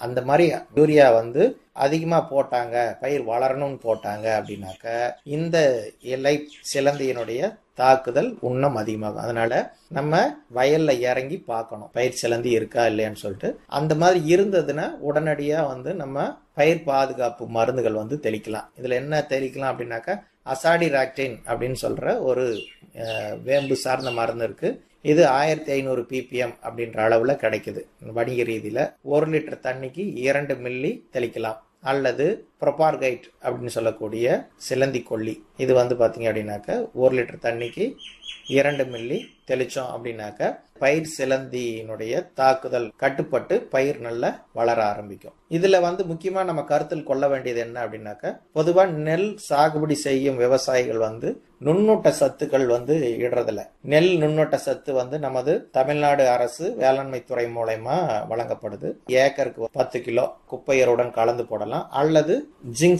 அந்த மாதிரி யூரியா வந்து அதிகமா போட்டாங்க பயிர் வளரணும்னு போட்டாங்க அப்படின்னாக்க இந்த இலை சிலந்தியினுடைய தாக்குதல் இன்னும் அதிகமாகும் அதனால நம்ம வயல்ல இறங்கி பார்க்கணும் பயிர் சிலந்தி இருக்கா இல்லையான்னு சொல்லிட்டு அந்த மாதிரி இருந்ததுன்னா உடனடியா வந்து நம்ம பயிர் பாதுகாப்பு மருந்துகள் வந்து தெளிக்கலாம் இதுல என்ன தெளிக்கலாம் அப்படின்னாக்கா அசாடி ராக்டின் அப்படின்னு சொல்ற ஒரு அஹ், வேம்பு சார்ந்த மருந்து இருக்கு இது ஆயிரத்தி ஐநூறு பிபிஎம் அப்படின்ற அளவுல கிடைக்குது வணிக ரீதியில ஒரு லிட்டர் தண்ணிக்கு இரண்டு மில்லி தெளிக்கலாம் அல்லது ப்ரொபார்கைட் அப்படின்னு சொல்லக்கூடிய சிலந்தி கொல்லி இது வந்து பார்த்தீங்க அப்படின்னாக்க ஒரு லிட்டர் தண்ணிக்கு இரண்டு மில்லி தெளிச்சோம் அப்படின்னாக்க பயிர் சிலந்தியினுடைய தாக்குதல் கட்டுப்பட்டு பயிர் நல்லா வளர ஆரம்பிக்கும் இதுல வந்து முக்கியமா நம்ம கருத்தில் கொள்ள வேண்டியது என்ன அப்படின்னாக்க பொதுவா நெல் சாகுபடி செய்யும் விவசாயிகள் வந்து நுண்ணூட்ட சத்துக்கள் வந்து இடுறதில்ல நெல் நுண்ணூட்ட சத்து வந்து நமது தமிழ்நாடு அரசு வேளாண்மை துறை மூலயமா வழங்கப்படுது ஏக்கருக்கு பத்து கிலோ குப்பையருடன் கலந்து போடலாம் அல்லது ஜிங்க்